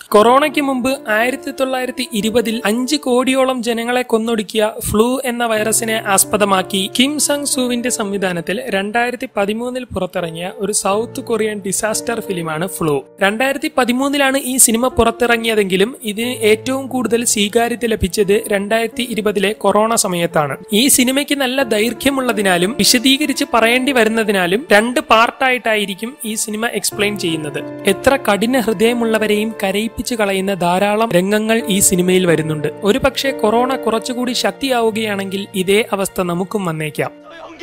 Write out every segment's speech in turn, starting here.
കൊറോണയ്ക്ക് മുമ്പ് ആയിരത്തി തൊള്ളായിരത്തി ഇരുപതിൽ അഞ്ച് കോടിയോളം ജനങ്ങളെ കൊന്നൊടുക്കിയ ഫ്ലൂ എന്ന വൈറസിനെ ആസ്പദമാക്കി കിം സങ് സൂവിന്റെ സംവിധാനത്തിൽ രണ്ടായിരത്തി പതിമൂന്നിൽ പുറത്തിറങ്ങിയ ഒരു സൗത്ത് കൊറിയൻ ഡിസാസ്റ്റർ ഫിലിമാണ് ഫ്ലൂ രണ്ടായിരത്തി പതിമൂന്നിലാണ് ഈ സിനിമ പുറത്തിറങ്ങിയതെങ്കിലും ഇതിന് ഏറ്റവും കൂടുതൽ സ്വീകാര്യത ലഭിച്ചത് രണ്ടായിരത്തി ഇരുപതിലെ കൊറോണ സമയത്താണ് ഈ സിനിമയ്ക്ക് നല്ല ദൈർഘ്യമുള്ളതിനാലും വിശദീകരിച്ച് പറയേണ്ടി വരുന്നതിനാലും രണ്ട് പാർട്ടായിട്ടായിരിക്കും ഈ സിനിമ എക്സ്പ്ലെയിൻ ചെയ്യുന്നത് എത്ര കഠിന ഹൃദയമുള്ളവരെയും കരയിപ്പിച്ചു കളയുന്ന ധാരാളം രംഗങ്ങൾ ഈ സിനിമയിൽ വരുന്നുണ്ട് ഒരു പക്ഷേ കൊറോണ കുറച്ചുകൂടി ശക്തിയാവുകയാണെങ്കിൽ ഇതേ അവസ്ഥ നമുക്കും വന്നേക്കാം 연기!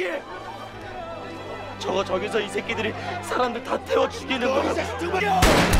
저거 저기서 이 새끼들이 사람들 다 태워 죽이는 거야.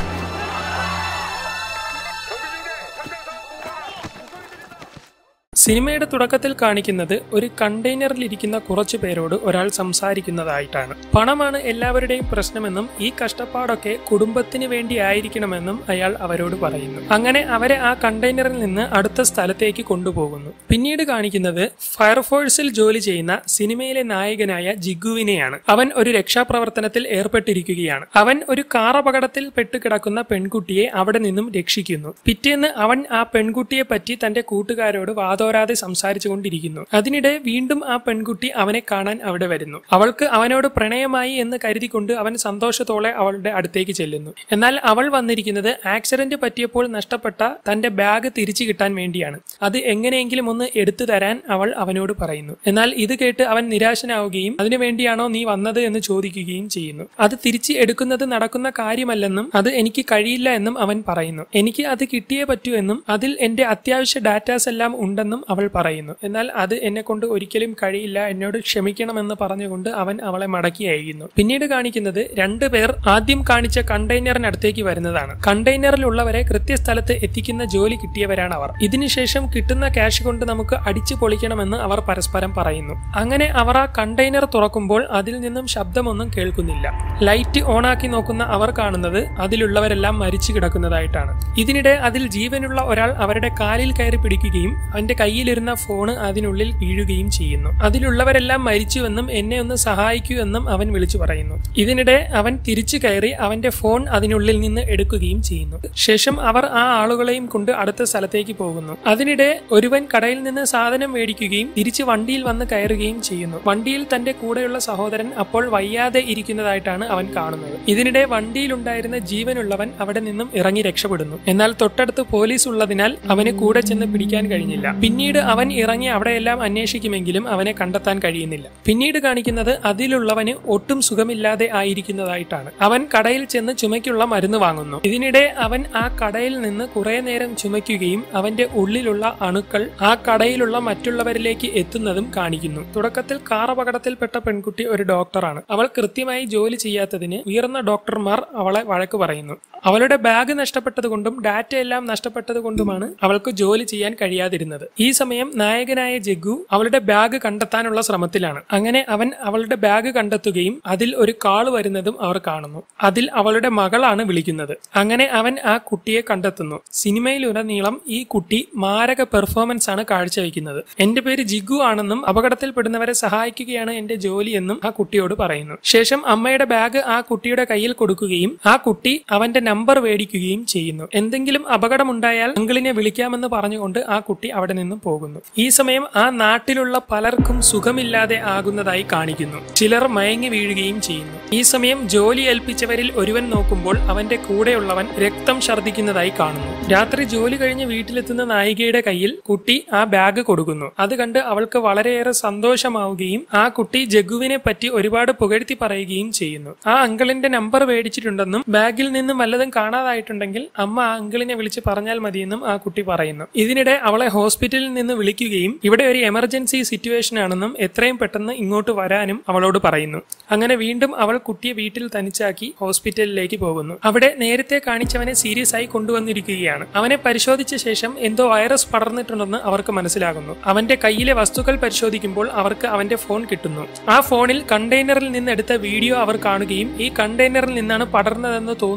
സിനിമയുടെ തുടക്കത്തിൽ കാണിക്കുന്നത് ഒരു കണ്ടെയ്നറിൽ ഇരിക്കുന്ന കുറച്ചു പേരോട് ഒരാൾ സംസാരിക്കുന്നതായിട്ടാണ് പണമാണ് എല്ലാവരുടെയും പ്രശ്നമെന്നും ഈ കഷ്ടപ്പാടൊക്കെ കുടുംബത്തിന് വേണ്ടി ആയിരിക്കണമെന്നും അയാൾ അവരോട് പറയുന്നു അങ്ങനെ അവരെ ആ കണ്ടെയ്നറിൽ നിന്ന് അടുത്ത സ്ഥലത്തേക്ക് കൊണ്ടുപോകുന്നു പിന്നീട് കാണിക്കുന്നത് ഫയർഫോഴ്സിൽ ജോലി ചെയ്യുന്ന സിനിമയിലെ നായകനായ ജിഗുവിനെയാണ് അവൻ ഒരു രക്ഷാപ്രവർത്തനത്തിൽ ഏർപ്പെട്ടിരിക്കുകയാണ് അവൻ ഒരു കാർ അപകടത്തിൽ പെട്ടുകിടക്കുന്ന പെൺകുട്ടിയെ അവിടെ നിന്നും രക്ഷിക്കുന്നു പിറ്റേന്ന് അവൻ ആ പെൺകുട്ടിയെ പറ്റി തന്റെ കൂട്ടുകാരോട് വാതോരാതെ സംസാരിച്ചു കൊണ്ടിരിക്കുന്നു അതിനിടെ വീണ്ടും ആ പെൺകുട്ടി അവനെ കാണാൻ അവിടെ വരുന്നു അവൾക്ക് അവനോട് പ്രണയമായി എന്ന് കരുതിക്കൊണ്ട് അവൻ സന്തോഷത്തോടെ അവളുടെ അടുത്തേക്ക് ചെല്ലുന്നു എന്നാൽ അവൾ വന്നിരിക്കുന്നത് ആക്സിഡന്റ് പറ്റിയപ്പോൾ നഷ്ടപ്പെട്ട തന്റെ ബാഗ് തിരിച്ചു കിട്ടാൻ വേണ്ടിയാണ് അത് എങ്ങനെയെങ്കിലും ഒന്ന് എടുത്തു തരാൻ അവൾ അവനോട് പറയുന്നു എന്നാൽ ഇത് കേട്ട് അവൻ നിരാശനാവുകയും അതിനു വേണ്ടിയാണോ നീ വന്നത് എന്ന് ചോദിക്കുകയും ചെയ്യുന്നു അത് തിരിച്ച് എടുക്കുന്നത് നടക്കുന്ന കാര്യമല്ലെന്നും അത് എനിക്ക് കഴിയില്ല എന്നും അവൻ പറയുന്നു എനിക്ക് അത് കിട്ടിയേ പറ്റൂ എന്നും അതിൽ എന്റെ അത്യാവശ്യ ഡാറ്റാസ് എല്ലാം ഉണ്ടെന്നും അവൾ പറയുന്നു എന്നാൽ അത് എന്നെ കൊണ്ട് ഒരിക്കലും കഴിയില്ല എന്നോട് ക്ഷമിക്കണമെന്ന് പറഞ്ഞുകൊണ്ട് അവൻ അവളെ മടക്കി അയക്കുന്നു പിന്നീട് കാണിക്കുന്നത് രണ്ടുപേർ ആദ്യം കാണിച്ച കണ്ടെയ്നറിനടുത്തേക്ക് വരുന്നതാണ് കണ്ടെയ്നറിലുള്ളവരെ കൃത്യസ്ഥലത്ത് എത്തിക്കുന്ന ജോലി കിട്ടിയവരാണ് അവർ ഇതിനുശേഷം കിട്ടുന്ന ക്യാഷ് കൊണ്ട് നമുക്ക് അടിച്ചു പൊളിക്കണമെന്ന് അവർ പരസ്പരം പറയുന്നു അങ്ങനെ അവർ ആ കണ്ടെയ്നർ തുറക്കുമ്പോൾ അതിൽ നിന്നും ശബ്ദമൊന്നും കേൾക്കുന്നില്ല ലൈറ്റ് ഓണാക്കി നോക്കുന്ന അവർ കാണുന്നത് അതിലുള്ളവരെല്ലാം മരിച്ചു കിടക്കുന്നതായിട്ടാണ് ഇതിനിടെ അതിൽ ജീവനുള്ള ഒരാൾ അവരുടെ കാലിൽ കയറി പിടിക്കുകയും അവന്റെ കയ്യിലിരുന്ന ഫോണ് അതിനുള്ളിൽ വീഴുകയും ചെയ്യുന്നു അതിലുള്ളവരെല്ലാം മരിച്ചുവെന്നും എന്നെ ഒന്ന് സഹായിക്കൂ എന്നും അവൻ വിളിച്ചു പറയുന്നു ഇതിനിടെ അവൻ തിരിച്ചു കയറി അവന്റെ ഫോൺ അതിനുള്ളിൽ നിന്ന് എടുക്കുകയും ചെയ്യുന്നു ശേഷം അവർ ആ ആളുകളെയും കൊണ്ട് അടുത്ത സ്ഥലത്തേക്ക് പോകുന്നു അതിനിടെ ഒരുവൻ കടയിൽ നിന്ന് സാധനം മേടിക്കുകയും തിരിച്ച് വണ്ടിയിൽ വന്ന് കയറുകയും ചെയ്യുന്നു വണ്ടിയിൽ തന്റെ കൂടെയുള്ള സഹോദരൻ അപ്പോൾ വയ്യാതെ ഇരിക്കുന്നതായിട്ടാണ് അവൻ കാണുന്നത് ഇതിനിടെ വണ്ടിയിലുണ്ടായിരുന്ന ജീവനുള്ളവൻ അവിടെ നിന്നും ഇറങ്ങി രക്ഷപ്പെടുന്നു എന്നാൽ തൊട്ടടുത്ത് പോലീസ് ഉള്ളതിനാൽ അവന് കൂടെ ചെന്ന് പിടിക്കാൻ കഴിഞ്ഞില്ല പിന്നീട് അവൻ ഇറങ്ങി അവിടെയെല്ലാം അന്വേഷിക്കുമെങ്കിലും അവനെ കണ്ടെത്താൻ കഴിയുന്നില്ല പിന്നീട് കാണിക്കുന്നത് അതിലുള്ളവന് ഒട്ടും സുഖമില്ലാതെ ആയിരിക്കുന്നതായിട്ടാണ് അവൻ കടയിൽ ചെന്ന് ചുമയ്ക്കുള്ള മരുന്ന് വാങ്ങുന്നു ഇതിനിടെ അവൻ ആ കടയിൽ നിന്ന് കുറെ നേരം ചുമയ്ക്കുകയും അവന്റെ ഉള്ളിലുള്ള അണുക്കൾ ആ കടയിലുള്ള മറ്റുള്ളവരിലേക്ക് എത്തുന്നതും കാണിക്കുന്നു തുടക്കത്തിൽ കാർ അപകടത്തിൽപ്പെട്ട പെൺകുട്ടി ഒരു ഡോക്ടറാണ് അവൾ കൃത്യമായി ജോലി ചെയ്യാത്തതിന് ഉയർന്ന ഡോക്ടർമാർ അവളെ വഴക്ക് പറയുന്നു അവളുടെ ബാഗ് നഷ്ടപ്പെട്ടതുകൊണ്ടും ഡാറ്റ എല്ലാം നഷ്ടപ്പെട്ടതുകൊണ്ടുമാണ് അവൾക്ക് ജോലി ചെയ്യാൻ കഴിയാതിരുന്നത് ഈ സമയം നായകനായ ജഗ്ഗു അവളുടെ ബാഗ് കണ്ടെത്താനുള്ള ശ്രമത്തിലാണ് അങ്ങനെ അവൻ അവളുടെ ബാഗ് കണ്ടെത്തുകയും അതിൽ ഒരു കാൾ വരുന്നതും അവർ കാണുന്നു അതിൽ അവളുടെ മകളാണ് വിളിക്കുന്നത് അങ്ങനെ അവൻ ആ കുട്ടിയെ കണ്ടെത്തുന്നു സിനിമയിലുടനീളം ഈ കുട്ടി മാരക പെർഫോമൻസ് ആണ് കാഴ്ചവെക്കുന്നത് എന്റെ പേര് ജിഗു ആണെന്നും അപകടത്തിൽപ്പെടുന്നവരെ സഹായിക്കുകയാണ് എന്റെ ജോലി എന്നും ആ കുട്ടിയോട് പറയുന്നു ശേഷം അമ്മയുടെ ബാഗ് ആ കുട്ടിയുടെ കയ്യിൽ കൊടുക്കുകയും ആ കുട്ടി അവന്റെ നമ്പർ മേടിക്കുകയും ചെയ്യുന്നു എന്തെങ്കിലും അപകടമുണ്ടായാൽ അങ്കിളിനെ വിളിക്കാമെന്ന് പറഞ്ഞുകൊണ്ട് ആ കുട്ടി അവിടെ നിന്നും പോകുന്നു ഈ സമയം ആ നാട്ടിലുള്ള പലർക്കും സുഖമില്ലാതെ ആകുന്നതായി കാണിക്കുന്നു ചിലർ മയങ്ങി വീഴുകയും ചെയ്യുന്നു ഈ സമയം ജോലി ഏൽപ്പിച്ചവരിൽ ഒരുവൻ നോക്കുമ്പോൾ അവന്റെ കൂടെയുള്ളവൻ രക്തം ഛർദ്ദിക്കുന്നതായി കാണുന്നു രാത്രി ജോലി കഴിഞ്ഞ് വീട്ടിലെത്തുന്ന നായികയുടെ കയ്യിൽ കുട്ടി ആ ബാഗ് കൊടുക്കുന്നു അത് കണ്ട് അവൾക്ക് വളരെയേറെ സന്തോഷമാവുകയും ആ കുട്ടി ജഗ്ഗുവിനെ പറ്റി ഒരുപാട് പുകഴ്ത്തി പറയുകയും ചെയ്യുന്നു ആ അങ്കിളിന്റെ നമ്പർ മേടിച്ചിട്ടുണ്ടെന്നും ബാഗിൽ നിന്നും വല്ലതും കാണാതായിട്ടുണ്ടെങ്കിൽ അമ്മ ആ അങ്കിളിനെ വിളിച്ച് പറഞ്ഞാൽ മതിയെന്നും ആ കുട്ടി പറയുന്നു ഇതിനിടെ അവളെ ഹോസ്പിറ്റലിൽ നിന്ന് വിളിക്കുകയും ഇവിടെ ഒരു എമർജൻസി സിറ്റുവേഷൻ ആണെന്നും എത്രയും പെട്ടെന്ന് ഇങ്ങോട്ട് വരാനും അവളോട് പറയുന്നു അങ്ങനെ വീണ്ടും അവൾ കുട്ടിയെ വീട്ടിൽ തനിച്ചാക്കി ഹോസ്പിറ്റലിലേക്ക് പോകുന്നു അവിടെ നേരത്തെ കാണിച്ചവനെ സീരിയസ് ആയി കൊണ്ടുവന്നിരിക്കുകയാണ് അവനെ പരിശോധിച്ച ശേഷം എന്തോ വൈറസ് പടർന്നിട്ടുണ്ടെന്ന് അവർക്ക് മനസ്സിലാകുന്നു അവന്റെ കയ്യിലെ വസ്തുക്കൾ പരിശോധിക്കുമ്പോൾ അവർക്ക് അവന്റെ ഫോൺ കിട്ടുന്നു ആ ഫോണിൽ കണ്ടെയ്നറിൽ നിന്ന് എടുത്ത വീഡിയോ അവർ കാണുകയും ഈ കണ്ടെയ്നറിൽ നിന്നാണ് പടർന്നതെന്ന് തോന്നുന്നു എന്ന്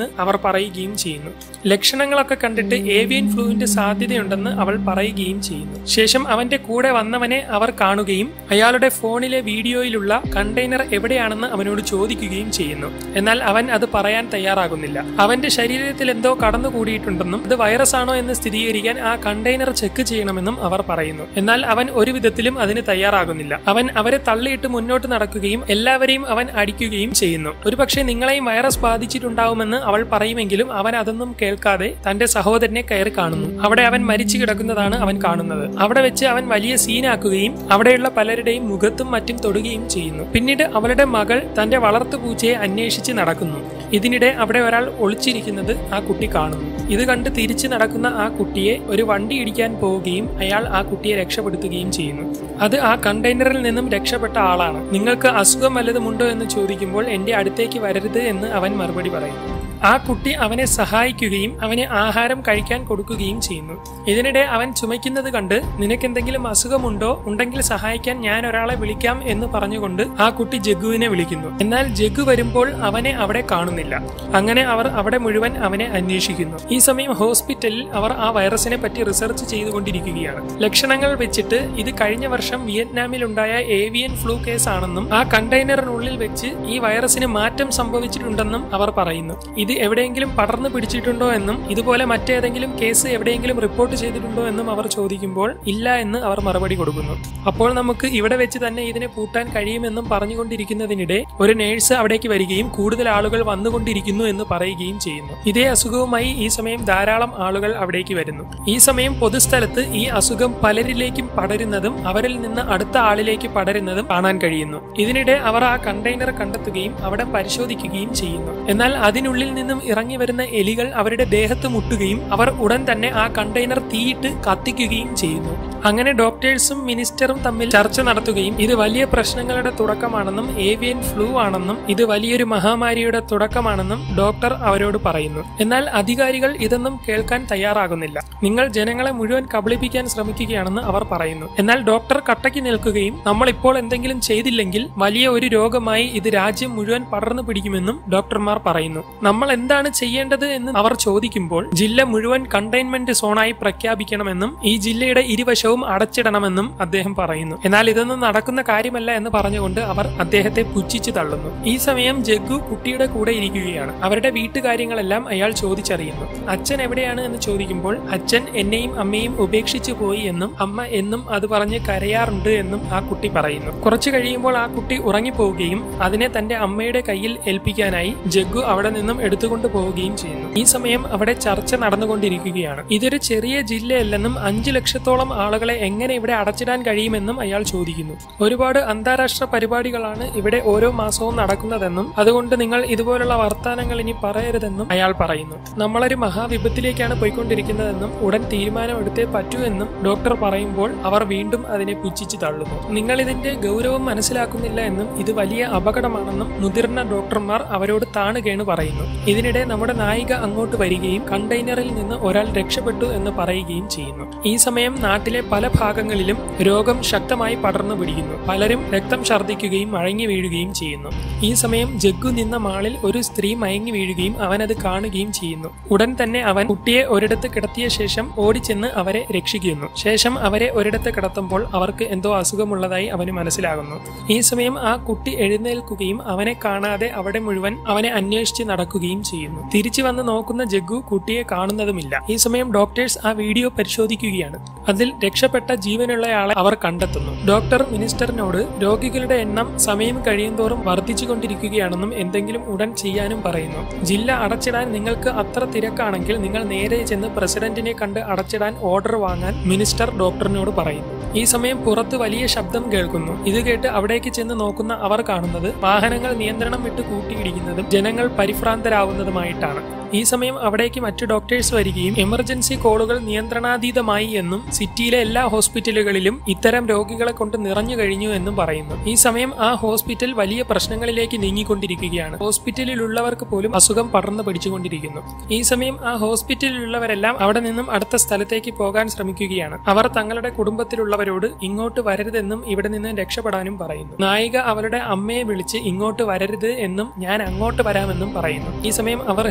എന്ന് അവർ പറയുകയും ചെയ്യുന്നു ലക്ഷണങ്ങളൊക്കെ കണ്ടിട്ട് ഏവിയൻ ഫ്ലൂവിന്റെ സാധ്യതയുണ്ടെന്ന് അവൾ പറയുകയും ചെയ്യുന്നു ശേഷം അവന്റെ കൂടെ വന്നവനെ അവർ കാണുകയും അയാളുടെ ഫോണിലെ വീഡിയോയിലുള്ള കണ്ടെയ്നർ എവിടെയാണെന്ന് അവനോട് ചോദിക്കുകയും ചെയ്യുന്നു എന്നാൽ അവൻ അത് പറയാൻ തയ്യാറാകുന്നില്ല അവന്റെ ശരീരത്തിൽ എന്തോ കടന്നുകൂടിയിട്ടുണ്ടെന്നും ഇത് വൈറസ് ആണോ എന്ന് സ്ഥിരീകരിക്കാൻ ആ കണ്ടെയ്നർ ചെക്ക് ചെയ്യണമെന്നും അവർ പറയുന്നു എന്നാൽ അവൻ ഒരു വിധത്തിലും അതിന് തയ്യാറാകുന്നില്ല അവൻ അവരെ തള്ളിയിട്ട് മുന്നോട്ട് നടക്കുകയും എല്ലാവരെയും അവൻ അടിക്കുകയും ചെയ്യുന്നു ഒരുപക്ഷെ നിങ്ങളെയും വൈറസ് ബാധിച്ചിട്ടുണ്ടാവുമെന്ന് അവൾ പറയുമെങ്കിലും അവൻ അതൊന്നും കേൾക്കാതെ തന്റെ സഹോദരനെ കയറി കാണുന്നു അവിടെ അവൻ മരിച്ചു കിടക്കുന്നതാണ് അവൻ കാണുന്നത് അവിടെ വെച്ച് അവൻ വലിയ സീനാക്കുകയും അവിടെയുള്ള പലരുടെയും മുഖത്തും മറ്റും തൊടുകയും ചെയ്യുന്നു പിന്നീട് അവളുടെ മകൾ തന്റെ വളർത്തു പൂച്ചയെ അന്വേഷിച്ച് നടക്കുന്നു ഇതിനിടെ അവിടെ ഒരാൾ ഒളിച്ചിരിക്കുന്നത് ആ കുട്ടി കാണുന്നു ഇത് കണ്ട് തിരിച്ചു നടക്കുന്ന ആ കുട്ടിയെ ഒരു വണ്ടി ഇടിക്കാൻ പോവുകയും അയാൾ ആ കുട്ടിയെ രക്ഷപ്പെടുത്തുകയും ചെയ്യുന്നു അത് ആ കണ്ടെയ്നറിൽ നിന്നും രക്ഷപ്പെട്ട ആളാണ് നിങ്ങൾക്ക് അസുഖം വല്ലതുമുണ്ടോ എന്ന് ചോദിക്കുമ്പോൾ എന്റെ അടുത്തേക്ക് വരരുത് എന്ന് അവൻ മറുപടി പറയുന്നു ആ കുട്ടി അവനെ സഹായിക്കുകയും അവന് ആഹാരം കഴിക്കാൻ കൊടുക്കുകയും ചെയ്യുന്നു ഇതിനിടെ അവൻ ചുമയ്ക്കുന്നത് കണ്ട് നിനക്കെന്തെങ്കിലും അസുഖമുണ്ടോ ഉണ്ടെങ്കിൽ സഹായിക്കാൻ ഞാൻ ഒരാളെ വിളിക്കാം എന്ന് പറഞ്ഞുകൊണ്ട് ആ കുട്ടി ജഗ്ഗുവിനെ വിളിക്കുന്നു എന്നാൽ ജഗ്ഗു വരുമ്പോൾ അവനെ അവിടെ കാണുന്നില്ല അങ്ങനെ അവർ അവിടെ മുഴുവൻ അവനെ അന്വേഷിക്കുന്നു ഈ സമയം ഹോസ്പിറ്റലിൽ അവർ ആ വൈറസിനെ പറ്റി റിസർച്ച് ചെയ്തുകൊണ്ടിരിക്കുകയാണ് ലക്ഷണങ്ങൾ വെച്ചിട്ട് ഇത് കഴിഞ്ഞ വർഷം വിയറ്റ്നാമിലുണ്ടായ ഏവിയൻ ഫ്ലൂ കേസ് ആണെന്നും ആ കണ്ടെയ്നറിനുള്ളിൽ വെച്ച് ഈ വൈറസിന് മാറ്റം സംഭവിച്ചിട്ടുണ്ടെന്നും അവർ പറയുന്നു ഇത് എവിടെയെങ്കിലും പടർന്നു പിടിച്ചിട്ടുണ്ടോ എന്നും ഇതുപോലെ മറ്റേതെങ്കിലും കേസ് എവിടെയെങ്കിലും റിപ്പോർട്ട് ചെയ്തിട്ടുണ്ടോ എന്നും അവർ ചോദിക്കുമ്പോൾ ഇല്ല എന്ന് അവർ മറുപടി കൊടുക്കുന്നു അപ്പോൾ നമുക്ക് ഇവിടെ വെച്ച് തന്നെ ഇതിനെ പൂട്ടാൻ കഴിയുമെന്നും പറഞ്ഞുകൊണ്ടിരിക്കുന്നതിനിടെ ഒരു നേഴ്സ് അവിടേക്ക് വരികയും കൂടുതൽ ആളുകൾ വന്നുകൊണ്ടിരിക്കുന്നു എന്ന് പറയുകയും ചെയ്യുന്നു ഇതേ അസുഖവുമായി ഈ സമയം ധാരാളം ആളുകൾ അവിടേക്ക് വരുന്നു ഈ സമയം പൊതുസ്ഥലത്ത് ഈ അസുഖം പലരിലേക്കും പടരുന്നതും അവരിൽ നിന്ന് അടുത്ത ആളിലേക്ക് പടരുന്നതും കാണാൻ കഴിയുന്നു ഇതിനിടെ അവർ ആ കണ്ടെയ്നർ കണ്ടെത്തുകയും അവിടെ പരിശോധിക്കുകയും ചെയ്യുന്നു എന്നാൽ അതിനുള്ളിൽ നിന്നും ഇറങ്ങി വരുന്ന എലികൾ അവരുടെ ദേഹത്ത് മുട്ടുകയും അവർ ഉടൻ തന്നെ ആ കണ്ടെയ്നർ തീയിട്ട് കത്തിക്കുകയും ചെയ്യുന്നു അങ്ങനെ ഡോക്ടേഴ്സും മിനിസ്റ്ററും തമ്മിൽ ചർച്ച നടത്തുകയും ഇത് വലിയ പ്രശ്നങ്ങളുടെ തുടക്കമാണെന്നും ഏവിയൻ ഫ്ലൂ ആണെന്നും ഇത് വലിയൊരു മഹാമാരിയുടെ തുടക്കമാണെന്നും ഡോക്ടർ അവരോട് പറയുന്നു എന്നാൽ അധികാരികൾ ഇതൊന്നും കേൾക്കാൻ തയ്യാറാകുന്നില്ല നിങ്ങൾ ജനങ്ങളെ മുഴുവൻ കബളിപ്പിക്കാൻ ശ്രമിക്കുകയാണെന്ന് അവർ പറയുന്നു എന്നാൽ ഡോക്ടർ കട്ടയ്ക്ക് നിൽക്കുകയും നമ്മൾ ഇപ്പോൾ എന്തെങ്കിലും ചെയ്തില്ലെങ്കിൽ വലിയ ഒരു രോഗമായി ഇത് രാജ്യം മുഴുവൻ പടർന്നു പിടിക്കുമെന്നും ഡോക്ടർമാർ പറയുന്നു നമ്മൾ എന്താണ് ചെയ്യേണ്ടത് എന്ന് അവർ ചോദിക്കുമ്പോൾ ജില്ല മുഴുവൻ കണ്ടെയ്ൻമെന്റ് സോണായി പ്രഖ്യാപിക്കണമെന്നും ഈ ജില്ലയുടെ ഇരുവശവും അടച്ചിടണമെന്നും അദ്ദേഹം പറയുന്നു എന്നാൽ ഇതൊന്നും നടക്കുന്ന കാര്യമല്ല എന്ന് പറഞ്ഞുകൊണ്ട് അവർ അദ്ദേഹത്തെ പുച്ഛിച്ചു തള്ളുന്നു ഈ സമയം ജഗ്ഗു കുട്ടിയുടെ കൂടെ ഇരിക്കുകയാണ് അവരുടെ വീട്ടുകാര്യങ്ങളെല്ലാം അയാൾ ചോദിച്ചറിയുന്നു അച്ഛൻ എവിടെയാണ് എന്ന് ചോദിക്കുമ്പോൾ അച്ഛൻ എന്നെയും അമ്മയും ഉപേക്ഷിച്ചു പോയി എന്നും അമ്മ എന്നും അത് പറഞ്ഞ് കരയാറുണ്ട് എന്നും ആ കുട്ടി പറയുന്നു കുറച്ചു കഴിയുമ്പോൾ ആ കുട്ടി ഉറങ്ങിപ്പോവുകയും അതിനെ തന്റെ അമ്മയുടെ കയ്യിൽ ഏൽപ്പിക്കാനായി ജഗ്ഗു അവിടെ നിന്നും എടുത്തുകൊണ്ട് പോവുകയും ചെയ്യുന്നു ഈ സമയം അവിടെ ചർച്ച നടന്നുകൊണ്ടിരിക്കുകയാണ് ഇതൊരു ചെറിയ ജില്ലയല്ലെന്നും അഞ്ചു ലക്ഷത്തോളം ആളുകളെ എങ്ങനെ ഇവിടെ അടച്ചിടാൻ കഴിയുമെന്നും അയാൾ ചോദിക്കുന്നു ഒരുപാട് അന്താരാഷ്ട്ര പരിപാടികളാണ് ഇവിടെ ഓരോ മാസവും നടക്കുന്നതെന്നും അതുകൊണ്ട് നിങ്ങൾ ഇതുപോലുള്ള വർത്തമാനങ്ങൾ ഇനി പറയരുതെന്നും അയാൾ പറയുന്നു നമ്മളൊരു മഹാവിപത്തിലേക്കാണ് പോയിക്കൊണ്ടിരിക്കുന്നതെന്നും ഉടൻ തീരുമാനമെടുത്തേ പറ്റൂ എന്നും ഡോക്ടർ പറയുമ്പോൾ അവർ വീണ്ടും അതിനെ പുച്ഛിച്ചു തള്ളുന്നു നിങ്ങൾ ഇതിന്റെ ഗൗരവം മനസ്സിലാക്കുന്നില്ല എന്നും ഇത് വലിയ അപകടമാണെന്നും മുതിർന്ന ഡോക്ടർമാർ അവരോട് താണുകേണ് പറയുന്നു ഇതിനിടെ നമ്മുടെ നായിക അങ്ങോട്ട് വരികയും കണ്ടെയ്നറിൽ നിന്ന് ഒരാൾ രക്ഷപ്പെട്ടു എന്ന് പറയുകയും ചെയ്യുന്നു ഈ സമയം നാട്ടിലെ പല ഭാഗങ്ങളിലും രോഗം ശക്തമായി പടർന്നു പിടിക്കുന്നു പലരും രക്തം ഛർദ്ദിക്കുകയും മഴങ്ങി വീഴുകയും ചെയ്യുന്നു ഈ സമയം ജഗ്ഗു നിന്ന മാളിൽ ഒരു സ്ത്രീ മയങ്ങി വീഴുകയും അവൻ അത് കാണുകയും ചെയ്യുന്നു ഉടൻ തന്നെ അവൻ കുട്ടിയെ ഒരിടത്ത് കിടത്തിയ ശേഷം ഓടിച്ചെന്ന് അവരെ രക്ഷിക്കുന്നു ശേഷം അവരെ ഒരിടത്ത് കിടത്തുമ്പോൾ അവർക്ക് എന്തോ അസുഖമുള്ളതായി അവന് മനസ്സിലാകുന്നു ഈ സമയം ആ കുട്ടി എഴുന്നേൽക്കുകയും അവനെ കാണാതെ അവിടെ മുഴുവൻ അവനെ അന്വേഷിച്ച് നടക്കുകയും ചെയ്യുന്നു തിരിച്ചു വന്ന് നോക്കുന്ന ജഗ്ഗു കുട്ടിയെ കാണുന്നതുമില്ല ഈ സമയം ഡോക്ടേഴ്സ് ആ വീഡിയോ പരിശോധിക്കുകയാണ് അതിൽ രക്ഷപ്പെട്ട ജീവനുള്ളയാളെ അവർ കണ്ടെത്തുന്നു ഡോക്ടർ മിനിസ്റ്ററിനോട് രോഗികളുടെ എണ്ണം സമയം കഴിയുന്തോറും വർദ്ധിച്ചുകൊണ്ടിരിക്കുകയാണെന്നും എന്തെങ്കിലും ഉടൻ ചെയ്യാനും പറയുന്നു ജില്ല അടച്ചിടാൻ നിങ്ങൾക്ക് അത്ര തിരക്കാണെങ്കിൽ നിങ്ങൾ നേരെ ചെന്ന് പ്രസിഡന്റിനെ കണ്ട് അടച്ചിടാൻ ഓർഡർ വാങ്ങാൻ മിനിസ്റ്റർ ഡോക്ടറിനോട് പറയുന്നു ഈ സമയം പുറത്ത് വലിയ ശബ്ദം കേൾക്കുന്നു ഇത് കേട്ട് അവിടേക്ക് ചെന്ന് നോക്കുന്ന അവർ കാണുന്നത് വാഹനങ്ങൾ നിയന്ത്രണം വിട്ട് കൂട്ടിയിടിക്കുന്നതും ജനങ്ങൾ പരിഭ്രാന്തരാവുന്നതുമായിട്ടാണ് ഈ സമയം അവിടേക്ക് മറ്റു ഡോക്ടേഴ്സ് വരികയും എമർജൻസി കോളുകൾ നിയന്ത്രണാതീതമായി എന്നും സിറ്റിയിലെ എല്ലാ ഹോസ്പിറ്റലുകളിലും ഇത്തരം രോഗികളെ കൊണ്ട് നിറഞ്ഞു കഴിഞ്ഞു എന്നും പറയുന്നു ഈ സമയം ആ ഹോസ്പിറ്റൽ വലിയ പ്രശ്നങ്ങളിലേക്ക് നീങ്ങിക്കൊണ്ടിരിക്കുകയാണ് ഹോസ്പിറ്റലിലുള്ളവർക്ക് പോലും അസുഖം പടർന്നു പിടിച്ചുകൊണ്ടിരിക്കുന്നു ഈ സമയം ആ ഹോസ്പിറ്റലിലുള്ളവരെല്ലാം അവിടെ നിന്നും അടുത്ത സ്ഥലത്തേക്ക് പോകാൻ ശ്രമിക്കുകയാണ് അവർ തങ്ങളുടെ കുടുംബത്തിലുള്ളവരോട് ഇങ്ങോട്ട് വരരുതെന്നും ഇവിടെ നിന്ന് രക്ഷപ്പെടാനും പറയുന്നു നായിക അവരുടെ അമ്മയെ വിളിച്ച് ഇങ്ങോട്ട് വരരുത് എന്നും ഞാൻ അങ്ങോട്ട് വരാമെന്നും പറയുന്നു ഈ സമയം അവർ ഹെലികോപ്റ്റർ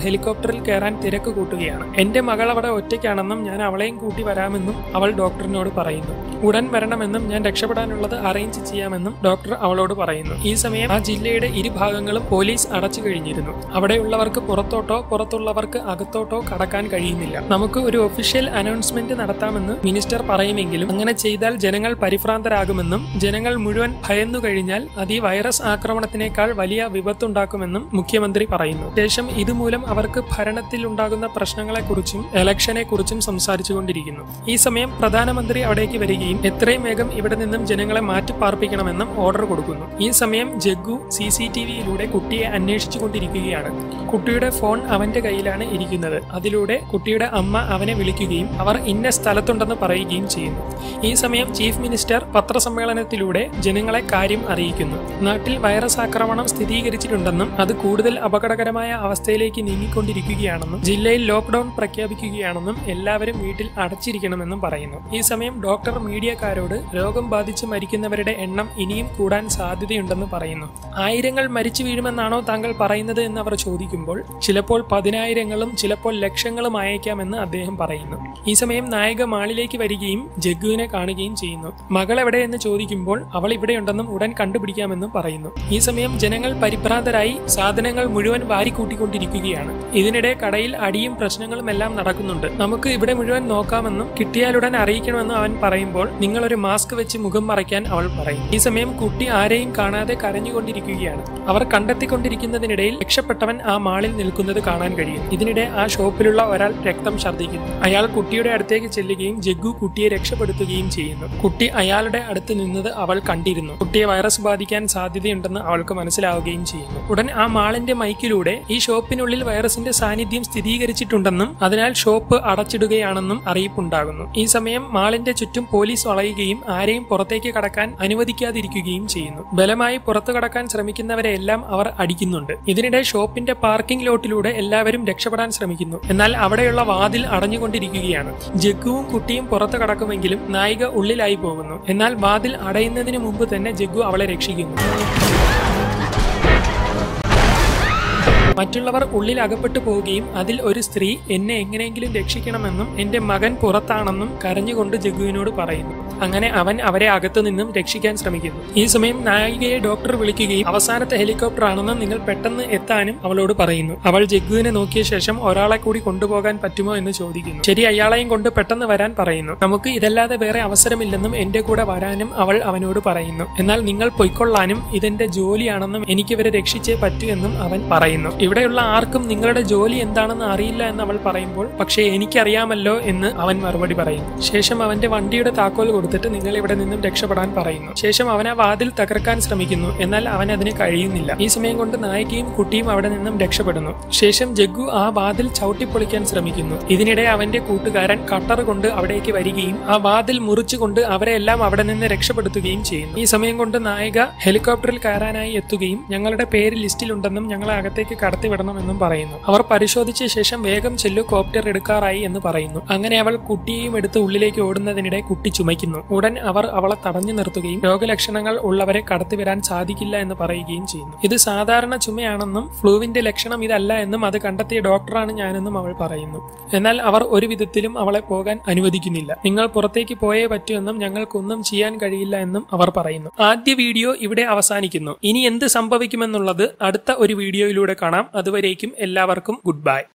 ഹെലികോപ്റ്ററിൽ കയറാൻ തിരക്ക് കൂട്ടുകയാണ് എന്റെ മകൾ അവിടെ ഒറ്റയ്ക്കാണെന്നും ഞാൻ അവളെയും കൂട്ടി വരാമെന്നും അവൾ ഡോക്ടറിനോട് പറയുന്നു ഉടൻ വരണമെന്നും ഞാൻ രക്ഷപ്പെടാനുള്ളത് അറേഞ്ച് ചെയ്യാമെന്നും ഡോക്ടർ അവളോട് പറയുന്നു ഈ സമയം ആ ജില്ലയുടെ ഇരുഭാഗങ്ങളും പോലീസ് അടച്ചു കഴിഞ്ഞിരുന്നു അവിടെയുള്ളവർക്ക് പുറത്തോട്ടോ പുറത്തുള്ളവർക്ക് അകത്തോട്ടോ കടക്കാൻ കഴിയുന്നില്ല നമുക്ക് ഒരു ഒഫീഷ്യൽ അനൗൺസ്മെന്റ് നടത്താമെന്ന് മിനിസ്റ്റർ പറയുമെങ്കിലും അങ്ങനെ ചെയ്താൽ ജനങ്ങൾ പരിഭ്രാന്തരാകുമെന്നും ജനങ്ങൾ മുഴുവൻ ഭയന്നു കഴിഞ്ഞാൽ അത് ഈ വൈറസ് ആക്രമണത്തിനേക്കാൾ വലിയ വിപത്തുണ്ടാക്കുമെന്നും മുഖ്യമന്ത്രി പറയുന്നു ശേഷം ഇതുമൂലം അവർക്ക് ഭരണത്തിൽ ഉണ്ടാകുന്ന പ്രശ്നങ്ങളെക്കുറിച്ചും ഇലക്ഷനെ കുറിച്ചും സംസാരിച്ചുകൊണ്ടിരിക്കുന്നു ഈ സമയം പ്രധാനമന്ത്രി അവിടേക്ക് വരികയും എത്രയും വേഗം ഇവിടെ നിന്നും ജനങ്ങളെ മാറ്റിപ്പാർപ്പിക്കണമെന്നും ഓർഡർ കൊടുക്കുന്നു ഈ സമയം ജഗ്ഗു സി സി ടി വിയിലൂടെ കുട്ടിയെ അന്വേഷിച്ചു കൊണ്ടിരിക്കുകയാണ് കുട്ടിയുടെ ഫോൺ അവന്റെ കയ്യിലാണ് ഇരിക്കുന്നത് അതിലൂടെ കുട്ടിയുടെ അമ്മ അവനെ വിളിക്കുകയും അവർ ഇന്ന സ്ഥലത്തുണ്ടെന്ന് പറയുകയും ചെയ്യുന്നു ഈ സമയം ചീഫ് മിനിസ്റ്റർ പത്രസമ്മേളനത്തിലൂടെ ജനങ്ങളെ കാര്യം അറിയിക്കുന്നു നാട്ടിൽ വൈറസ് ആക്രമണം സ്ഥിരീകരിച്ചിട്ടുണ്ടെന്നും അത് കൂടുതൽ അപകടകരമായ അവസ്ഥയിലേക്ക് നീങ്ങിക്കൊണ്ടിരിക്കുകയാണെന്നും ജില്ലയിൽ ലോക്ക്ഡൌൺ പ്രഖ്യാപിക്കുകയാണെന്നും എല്ലാവരും വീട്ടിൽ അടച്ചിരിക്കണമെന്നും പറയുന്നു ഈ സമയം ഡോക്ടർ മീഡിയക്കാരോട് രോഗം ബാധിച്ച് മരിക്കുന്നവരുടെ എണ്ണം ഇനിയും കൂടാൻ സാധ്യതയുണ്ടെന്ന് പറയുന്നു ആയിരങ്ങൾ മരിച്ചു വീഴുമെന്നാണോ താങ്കൾ പറയുന്നത് എന്ന് അവർ ചോദിക്കുമ്പോൾ ചിലപ്പോൾ പതിനായിരങ്ങളും ചിലപ്പോൾ ലക്ഷങ്ങളും അയക്കാമെന്ന് അദ്ദേഹം പറയുന്നു ഈ സമയം നായിക മാളിലേക്ക് വരികയും ജഗ്ഗുവിനെ കാണുകയും ചെയ്യുന്നു മകൾ എവിടെയെന്ന് ചോദിക്കുമ്പോൾ അവൾ ഇവിടെയുണ്ടെന്നും ഉടൻ കണ്ടുപിടിക്കാമെന്നും പറയുന്നു ഈ സമയം ജനങ്ങൾ പരിഭ്രാന്തരായി സാധനങ്ങൾ മുഴുവൻ വാരിക്കൂട്ടിക്കൊണ്ടിരിക്കുകയാണ് ഇതിനിടെ കടയിൽ അടിയും പ്രശ്നങ്ങളും എല്ലാം നടക്കുന്നുണ്ട് നമുക്ക് ഇവിടെ മുഴുവൻ നോക്കാമെന്നും കിട്ടിയാലുടൻ അറിയിക്കണമെന്നും അവൻ പറയുമ്പോൾ നിങ്ങൾ ഒരു മാസ്ക് വെച്ച് മുഖം മറയ്ക്കാൻ അവൾ പറയും ഈ സമയം കുട്ടി ആരെയും കാണാതെ കരഞ്ഞുകൊണ്ടിരിക്കുകയാണ് അവർ കണ്ടെത്തിക്കൊണ്ടിരിക്കുന്നതിനിടയിൽ രക്ഷപ്പെട്ടവൻ ആ മാളിൽ നിൽക്കുന്നത് കാണാൻ കഴിയും ഇതിനിടെ ആ ഷോപ്പിലുള്ള ഒരാൾ രക്തം ഛർദ്ദിക്കുന്നു അയാൾ കുട്ടിയുടെ അടുത്തേക്ക് ചെല്ലുകയും ജഗ്ഗു കുട്ടിയെ രക്ഷപ്പെടുത്തുകയും ചെയ്യുന്നു കുട്ടി അയാളുടെ അടുത്ത് നിന്നത് അവൾ കണ്ടിരുന്നു കുട്ടിയെ വൈറസ് ബാധിക്കാൻ സാധ്യതയുണ്ടെന്ന് അവൾക്ക് മനസ്സിലാവുകയും ചെയ്യുന്നു ഉടൻ ആ മാളിന്റെ മൈക്കിലൂടെ ഈ ഷോപ്പിനുള്ളിൽ വൈറസിന്റെ സാന്നിധ്യം സ്ഥിരീകരിച്ചിട്ടുണ്ടെന്നും അതിനാൽ ഷോപ്പ് അടച്ചിടുകയാണെന്നും അറിയിപ്പുണ്ടാകുന്നു ഈ സമയം മാളിന്റെ ചുറ്റും പോലീസ് വളയുകയും ആരെയും പുറത്തേക്ക് കടക്കാൻ അനുവദിക്കാതിരിക്കുകയും ചെയ്യുന്നു ബലമായി പുറത്തു കടക്കാൻ ശ്രമിക്കുന്നവരെ എല്ലാം അവർ അടിക്കുന്നുണ്ട് ഇതിനിടെ ഷോപ്പിന്റെ പാർക്കിംഗ് ലോട്ടിലൂടെ എല്ലാവരും രക്ഷപ്പെടാൻ ശ്രമിക്കുന്നു എന്നാൽ അവിടെയുള്ള വാതിൽ അടഞ്ഞുകൊണ്ടിരിക്കുകയാണ് ജഗ്ഗുവും കുട്ടിയും പുറത്തു കടക്കുമെങ്കിലും നായിക ഉള്ളിലായി പോകുന്നു എന്നാൽ വാതിൽ അടയുന്നതിന് മുമ്പ് തന്നെ ജഗ്ഗു അവളെ രക്ഷിക്കുന്നു മറ്റുള്ളവർ ഉള്ളിൽ അകപ്പെട്ടു പോവുകയും അതിൽ ഒരു സ്ത്രീ എന്നെ എങ്ങനെയെങ്കിലും രക്ഷിക്കണമെന്നും എന്റെ മകൻ പുറത്താണെന്നും കരഞ്ഞുകൊണ്ട് ജഗ്ഗുവിനോട് പറയുന്നു അങ്ങനെ അവൻ അവരെ അകത്തു നിന്നും രക്ഷിക്കാൻ ശ്രമിക്കുന്നു ഈ സമയം നായികയെ ഡോക്ടർ വിളിക്കുകയും അവസാനത്തെ ഹെലികോപ്റ്റർ ആണെന്നും നിങ്ങൾ പെട്ടെന്ന് എത്താനും അവളോട് പറയുന്നു അവൾ ജഗ്ഗുവിനെ നോക്കിയ ശേഷം ഒരാളെ കൂടി കൊണ്ടുപോകാൻ പറ്റുമോ എന്ന് ചോദിക്കുന്നു ശരി അയാളെയും കൊണ്ട് പെട്ടെന്ന് വരാൻ പറയുന്നു നമുക്ക് ഇതല്ലാതെ വേറെ അവസരമില്ലെന്നും എന്റെ കൂടെ വരാനും അവൾ അവനോട് പറയുന്നു എന്നാൽ നിങ്ങൾ പൊയ്ക്കൊള്ളാനും ഇതെന്റെ ജോലിയാണെന്നും എനിക്ക് ഇവരെ രക്ഷിച്ചേ പറ്റൂ എന്നും അവൻ പറയുന്നു ഇവിടെയുള്ള ആർക്കും നിങ്ങളുടെ ജോലി എന്താണെന്ന് അറിയില്ല എന്ന് അവൾ പറയുമ്പോൾ പക്ഷേ എനിക്കറിയാമല്ലോ എന്ന് അവൻ മറുപടി പറയുന്നു ശേഷം അവന്റെ വണ്ടിയുടെ താക്കോൽ കൊടുത്തിട്ട് നിങ്ങൾ ഇവിടെ നിന്നും രക്ഷപ്പെടാൻ പറയുന്നു ശേഷം അവൻ ആ വാതിൽ തകർക്കാൻ ശ്രമിക്കുന്നു എന്നാൽ അവൻ അതിന് കഴിയുന്നില്ല ഈ സമയം കൊണ്ട് നായികയും കുട്ടിയും അവിടെ നിന്നും രക്ഷപ്പെടുന്നു ശേഷം ജഗ്ഗു ആ വാതിൽ ചവിട്ടിപ്പൊളിക്കാൻ ശ്രമിക്കുന്നു ഇതിനിടെ അവന്റെ കൂട്ടുകാരൻ കട്ടർ കൊണ്ട് അവിടേക്ക് വരികയും ആ വാതിൽ മുറിച്ചുകൊണ്ട് അവരെ എല്ലാം അവിടെ നിന്ന് രക്ഷപ്പെടുത്തുകയും ചെയ്യുന്നു ഈ സമയം കൊണ്ട് നായിക ഹെലികോപ്റ്ററിൽ കയറാനായി എത്തുകയും ഞങ്ങളുടെ പേര് ലിസ്റ്റിലുണ്ടെന്നും ഞങ്ങളെ അകത്തേക്ക് കടത്തിവിടണമെന്നും പറയുന്നു അവർ പരിശോധിച്ച ശേഷം വേഗം ചെല്ലു കോപ്റ്റർ എടുക്കാറായി എന്ന് പറയുന്നു അങ്ങനെ അവൾ കുട്ടിയെയും എടുത്ത് ഉള്ളിലേക്ക് ഓടുന്നതിനിടെ കുട്ടി ചുമയ്ക്കുന്നു ഉടൻ അവർ അവളെ തടഞ്ഞു നിർത്തുകയും രോഗലക്ഷണങ്ങൾ ഉള്ളവരെ കടത്തിവരാൻ സാധിക്കില്ല എന്ന് പറയുകയും ചെയ്യുന്നു ഇത് സാധാരണ ചുമയാണെന്നും ഫ്ലൂവിന്റെ ലക്ഷണം ഇതല്ല എന്നും അത് കണ്ടെത്തിയ ഡോക്ടറാണ് ഞാനെന്നും അവൾ പറയുന്നു എന്നാൽ അവർ ഒരു വിധത്തിലും അവളെ പോകാൻ അനുവദിക്കുന്നില്ല നിങ്ങൾ പുറത്തേക്ക് പോയേ പറ്റൂ എന്നും ഞങ്ങൾക്കൊന്നും ചെയ്യാൻ കഴിയില്ല എന്നും അവർ പറയുന്നു ആദ്യ വീഡിയോ ഇവിടെ അവസാനിക്കുന്നു ഇനി എന്ത് സംഭവിക്കുമെന്നുള്ളത് അടുത്ത ഒരു വീഡിയോയിലൂടെ കാണാം അതുവരേക്കും എല്ലാവർക്കും ഗുഡ് ബൈ